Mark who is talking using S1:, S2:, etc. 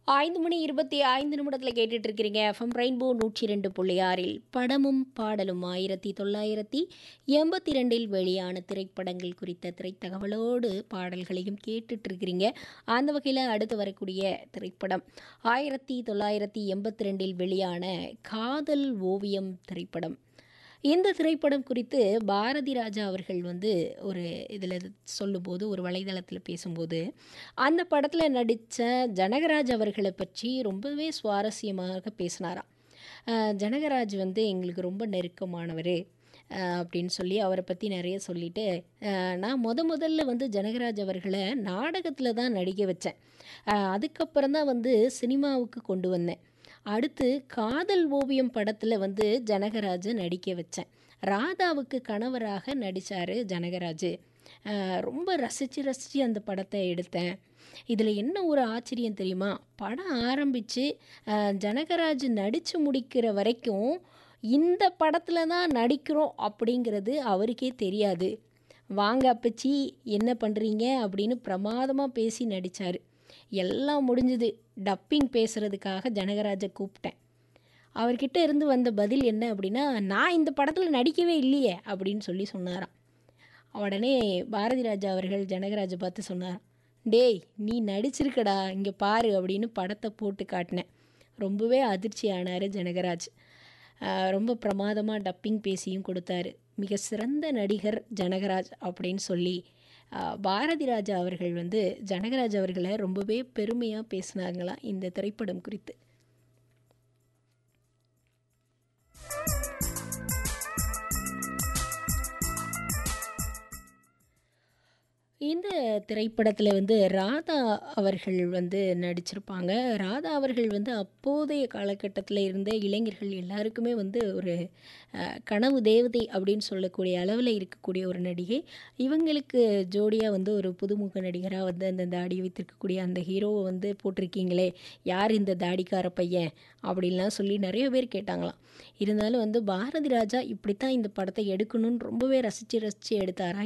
S1: ஐந்து மணி இருபத்தி ஐந்து நிமிடத்தில் கேட்டுட்டு இருக்கிறீங்க எஃப்எம் ரெயின்போ நூற்றி ரெண்டு புள்ளி ஆறில் படமும் பாடலும் ஆயிரத்தி தொள்ளாயிரத்தி எண்பத்தி ரெண்டில் வெளியான திரைப்படங்கள் குறித்த திரைத்தகவலோடு பாடல்களையும் கேட்டுட்டு இருக்கிறீங்க அந்த வகையில் அடுத்து வரக்கூடிய திரைப்படம் ஆயிரத்தி தொள்ளாயிரத்தி எண்பத்தி ரெண்டில் வெளியான காதல் ஓவியம் திரைப்படம் இந்த திரைப்படம் குறித்து பாரதி ராஜா அவர்கள் வந்து ஒரு இதில் சொல்லும்போது ஒரு வலைதளத்தில் பேசும்போது அந்த படத்தில் நடித்த ஜனகராஜ் அவர்களை பற்றி ரொம்பவே சுவாரஸ்யமாக பேசினாராம் அஹ் ஜனகராஜ் வந்து எங்களுக்கு ரொம்ப நெருக்கமானவர் அப்படின்னு சொல்லி அவரை பற்றி நிறைய சொல்லிட்டு அஹ் நான் முத முதல்ல வந்து ஜனகராஜ் அவர்களை நாடகத்தில் தான் நடிக்க வச்சேன் அஹ் அதுக்கப்புறம் தான் வந்து சினிமாவுக்கு கொண்டு வந்தேன் அடுத்து காதல் ஓவியம் படத்தில் வந்து ஜனகராஜை நடிக்க வச்சேன் ராதாவுக்கு கணவராக நடித்தார் ஜனகராஜ் அஹ் ரொம்ப ரசித்து ரசித்து அந்த படத்தை எடுத்தேன் இதில் என்ன ஒரு ஆச்சரியம் தெரியுமா படம் ஆரம்பித்து ஜனகராஜ் நடித்து முடிக்கிற வரைக்கும் இந்த படத்தில் தான் நடிக்கிறோம் அப்படிங்கிறது அவருக்கே தெரியாது வாங்க அப்பச்சி என்ன பண்ணுறீங்க அப்படின்னு பிரமாதமாக பேசி நடித்தார் எல்லாம் முடிஞ்சுது டப்பிங் பேசுகிறதுக்காக ஜனகராஜை கூப்பிட்டேன் அவர்கிட்ட இருந்து வந்த பதில் என்ன அப்படின்னா நான் இந்த படத்தில் நடிக்கவே இல்லையே அப்படின்னு சொல்லி சொன்னாராம் உடனே பாரதி ராஜா அவர்கள் ஜனகராஜை பார்த்து சொன்னார் டேய் நீ நடிச்சிருக்கடா இங்கே பாரு அப்படின்னு படத்தை போட்டு காட்டினேன் ரொம்பவே அதிர்ச்சி ஆனார் ஜனகராஜ் ஆஹ் ரொம்ப பிரமாதமாக டப்பிங் பேசியும் கொடுத்தாரு மிக சிறந்த நடிகர் ஜனகராஜ் அப்படின்னு சொல்லி ஆஹ் பாரதி ராஜா அவர்கள் வந்து ஜனகராஜ் அவர்களை ரொம்பவே பெருமையாக பேசினாங்களாம் இந்த திரைப்படம் குறித்து இந்த திரைப்படத்தில் வந்து ராதா அவர்கள் வந்து நடிச்சிருப்பாங்க ராதா அவர்கள் வந்து அப்போதைய காலகட்டத்தில் இருந்த இளைஞர்கள் எல்லாருக்குமே வந்து ஒரு அஹ், கனவு தேவதை அப்படின்னு சொல்லக்கூடிய அளவில் இருக்கக்கூடிய ஒரு நடிகை இவங்களுக்கு ஜோடியாக வந்து ஒரு புதுமுக நடிகராக வந்து அந்த தாடி வைத்திருக்கக்கூடிய அந்த ஹீரோவை வந்து போட்டிருக்கீங்களே யார் இந்த தாடிக்கார பையன் அப்படின்லாம் சொல்லி நிறைய பேர் கேட்டாங்களாம் இருந்தாலும் வந்து பாரதி ராஜா இப்படித்தான் இந்த படத்தை எடுக்கணும்னு ரொம்பவே ரசித்து ரசித்து எடுத்தாரா